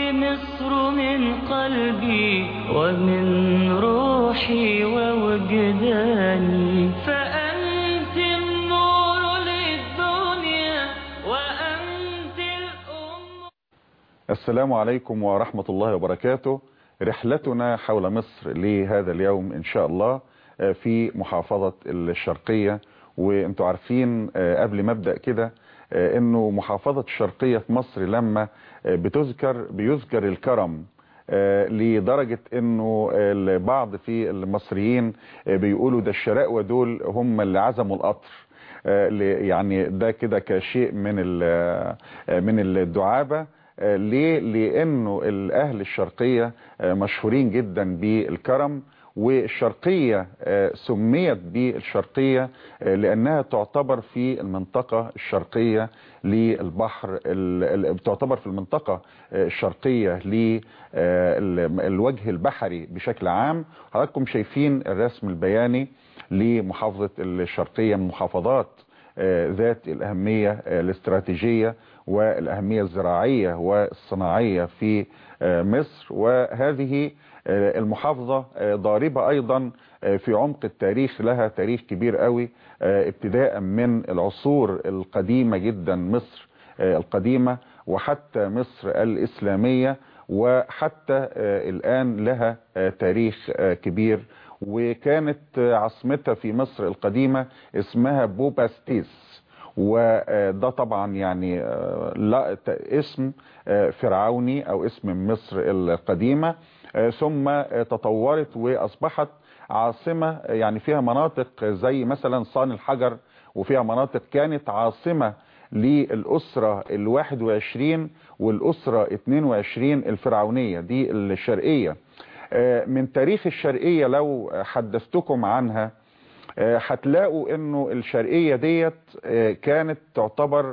مصر من قلبي ومن روحي ووجداني فأنت النور للدنيا وأنت الأم السلام عليكم ورحمة الله وبركاته رحلتنا حول مصر لهذا اليوم إن شاء الله في محافظة الشرقية وانتوا عارفين قبل ما ابدأ كده انه محافظة الشرقية في مصر لما بتذكر بيذكر الكرم لدرجة انه البعض في المصريين بيقولوا ده الشراء دول هم اللي عزموا القطر يعني ده كده كشيء من من الدعابة ليه لانه الاهل الشرقية مشهورين جدا بالكرم والشرقية سميت بالشرقية لأنها تعتبر في المنطقة الشرقية للبحر تعتبر في المنطقة الشرقية للوجه البحري بشكل عام حضراتكم شايفين الرسم البياني لمحافظة الشرقية من محافظات ذات الأهمية الاستراتيجية والأهمية الزراعية والصناعية في مصر وهذه المحافظة ضاربة ايضا في عمق التاريخ لها تاريخ كبير قوي ابتداء من العصور القديمة جدا مصر القديمة وحتى مصر الاسلامية وحتى الان لها تاريخ كبير وكانت عاصمتها في مصر القديمة اسمها بوباستيس وده طبعا يعني لا اسم فرعوني او اسم مصر القديمة ثم تطورت واصبحت عاصمة يعني فيها مناطق زي مثلا صان الحجر وفيها مناطق كانت عاصمة للأسرة الواحد وعشرين والأسرة 22 الفرعونية دي الشرقية من تاريخ الشرقية لو حدثتكم عنها هتلاقوا انه الشرقية ديت كانت تعتبر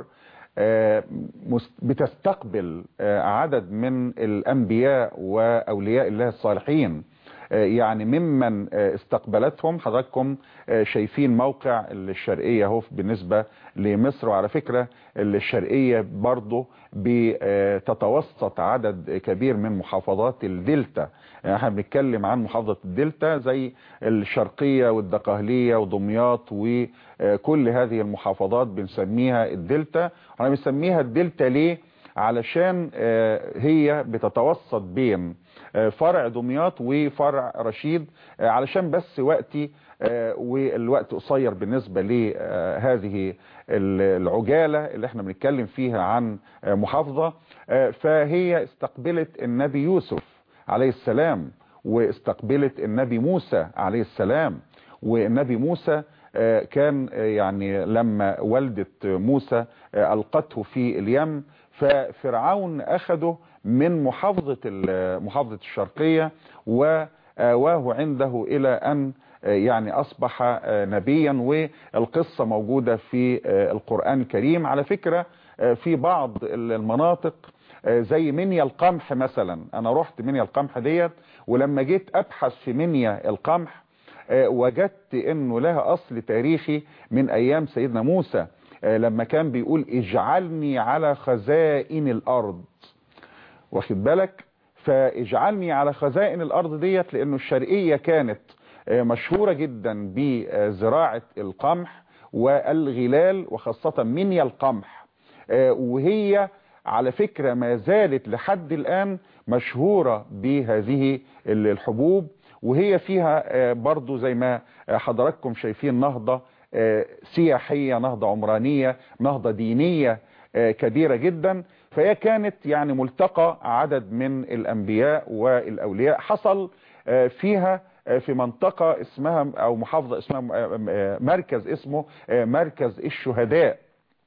بتستقبل عدد من الانبياء واولياء الله الصالحين يعني ممن استقبلتهم حضراتكم شايفين موقع الشرقية اهو بالنسبة لمصر وعلى فكرة الشرقية برضه بتتوسط عدد كبير من محافظات الدلتا يعني احنا بنتكلم عن محافظة الدلتا زي الشرقية والدقهلية ودمياط وكل هذه المحافظات بنسميها الدلتا احنا بنسميها الدلتا ليه علشان هي بتتوسط بين فرع دمياط وفرع رشيد علشان بس وقتي والوقت قصير بالنسبة لهذه العجالة اللي احنا بنتكلم فيها عن محافظة فهي استقبلت النبي يوسف عليه السلام واستقبلت النبي موسى عليه السلام والنبي موسى كان يعني لما والدة موسى ألقته في اليم ففرعون أخده من محافظة محافظة الشرقية وآواه عنده إلى أن يعني أصبح نبيا والقصة موجودة في القرآن الكريم على فكرة في بعض المناطق زي منيا القمح مثلا أنا رحت منيا القمح ديت ولما جيت أبحث في منيا القمح وجدت أنه لها أصل تاريخي من أيام سيدنا موسى لما كان بيقول اجعلني على خزائن الأرض واخد بالك فاجعلني على خزائن الأرض ديت لأنه الشرقية كانت مشهورة جدا بزراعة القمح والغلال وخاصة منيا القمح وهي على فكرة ما زالت لحد الآن مشهورة بهذه الحبوب وهي فيها برضو زي ما حضراتكم شايفين نهضة سياحية نهضة عمرانية نهضة دينية كبيرة جدا فهي كانت يعني ملتقى عدد من الأنبياء والأولياء حصل فيها في منطقة اسمها أو محافظة اسمها مركز اسمه مركز الشهداء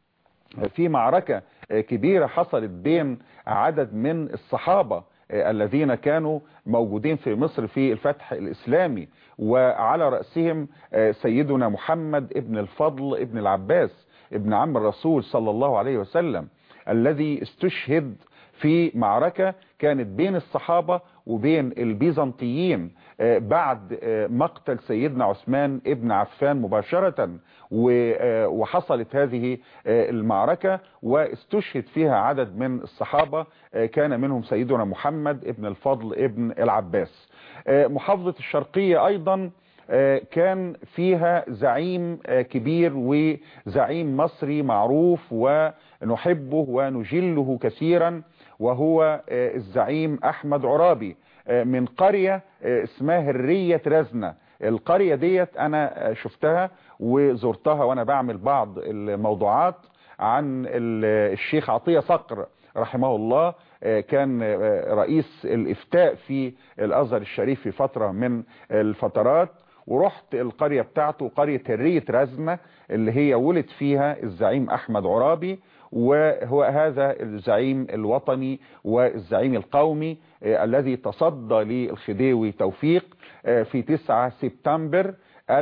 في معركة كبيرة حصلت بين عدد من الصحابة الذين كانوا موجودين في مصر في الفتح الإسلامي وعلى رأسهم سيدنا محمد ابن الفضل ابن العباس ابن عم الرسول صلى الله عليه وسلم الذي استشهد في معركة كانت بين الصحابة وبين البيزنطيين بعد مقتل سيدنا عثمان ابن عفان مباشرة وحصلت هذه المعركة واستشهد فيها عدد من الصحابة كان منهم سيدنا محمد ابن الفضل ابن العباس محافظة الشرقية ايضا كان فيها زعيم كبير وزعيم مصري معروف ونحبه ونجله كثيرا وهو الزعيم احمد عرابي من قرية اسمها الرية رزنة القرية ديت انا شفتها وزرتها وانا بعمل بعض الموضوعات عن الشيخ عطية صقر رحمه الله كان رئيس الافتاء في الازهر الشريف في فترة من الفترات ورحت القرية بتاعته قرية الرية رزنة اللي هي ولد فيها الزعيم احمد عرابي وهو هذا الزعيم الوطني والزعيم القومي الذي تصدى للخديوي توفيق في 9 سبتمبر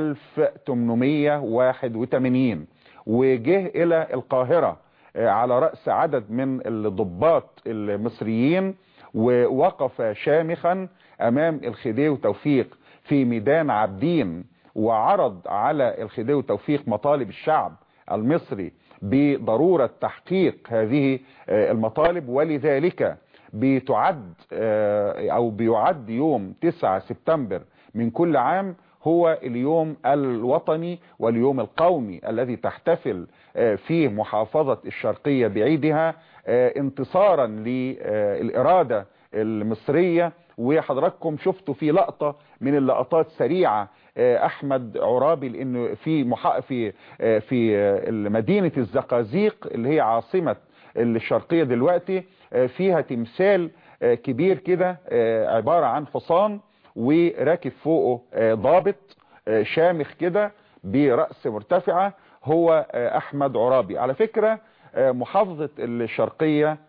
1881 وجه الى القاهرة على رأس عدد من الضباط المصريين ووقف شامخا امام الخديوي توفيق في ميدان عابدين وعرض على الخديوي توفيق مطالب الشعب المصري بضرورة تحقيق هذه المطالب ولذلك بتعد او بيعد يوم 9 سبتمبر من كل عام هو اليوم الوطني واليوم القومي الذي تحتفل فيه محافظة الشرقية بعيدها انتصارا للإرادة المصرية وحضراتكم شفتوا في لقطة من اللقطات سريعة احمد عرابي لانه في محا في في مدينة الزقازيق اللي هي عاصمة الشرقية دلوقتي فيها تمثال كبير كده عبارة عن حصان وراكب فوقه ضابط شامخ كده برأس مرتفعة هو احمد عرابي على فكرة محافظة الشرقية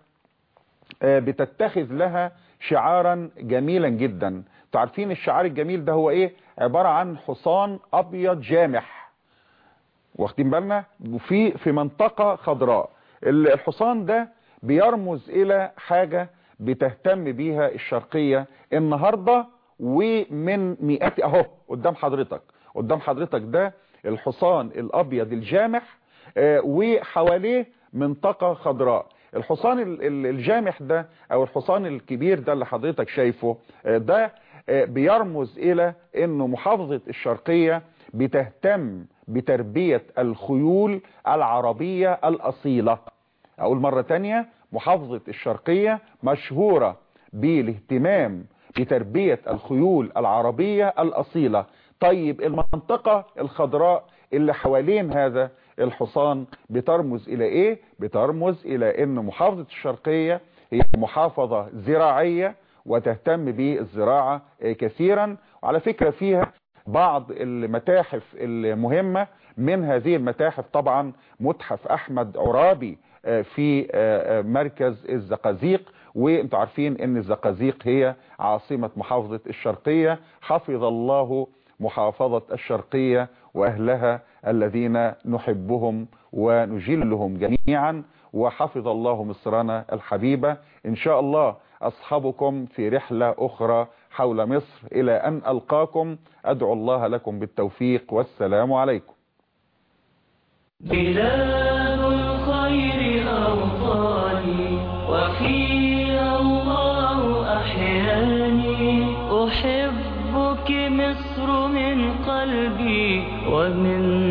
بتتخذ لها شعارا جميلا جدا تعرفين الشعار الجميل ده هو ايه عبارة عن حصان ابيض جامح واخدين بالنا وفي في منطقة خضراء الحصان ده بيرمز الى حاجة بتهتم بيها الشرقية النهاردة ومن مئات اهو قدام حضرتك قدام حضرتك ده الحصان الابيض الجامح آه وحواليه منطقة خضراء الحصان الجامح ده او الحصان الكبير ده اللي حضرتك شايفه ده بيرمز الى انه محافظة الشرقية بتهتم بتربية الخيول العربية الاصيلة اقول مرة تانية محافظة الشرقية مشهورة بالاهتمام بتربية الخيول العربية الاصيلة طيب المنطقة الخضراء اللي حوالين هذا الحصان بترمز الى ايه بترمز الى ان محافظة الشرقية هي محافظة زراعية وتهتم بالزراعة كثيرا وعلى فكرة فيها بعض المتاحف المهمة من هذه المتاحف طبعا متحف احمد عرابي في مركز الزقازيق وانتم عارفين ان الزقازيق هي عاصمة محافظة الشرقية حفظ الله محافظة الشرقية واهلها الذين نحبهم ونجلهم جميعا وحفظ الله مصرنا الحبيبة ان شاء الله اصحابكم في رحلة اخرى حول مصر الى ان القاكم ادعو الله لكم بالتوفيق والسلام عليكم بلاد الخير أوطاني وفيها الله أحياني أحبك مصر من قلبي ومن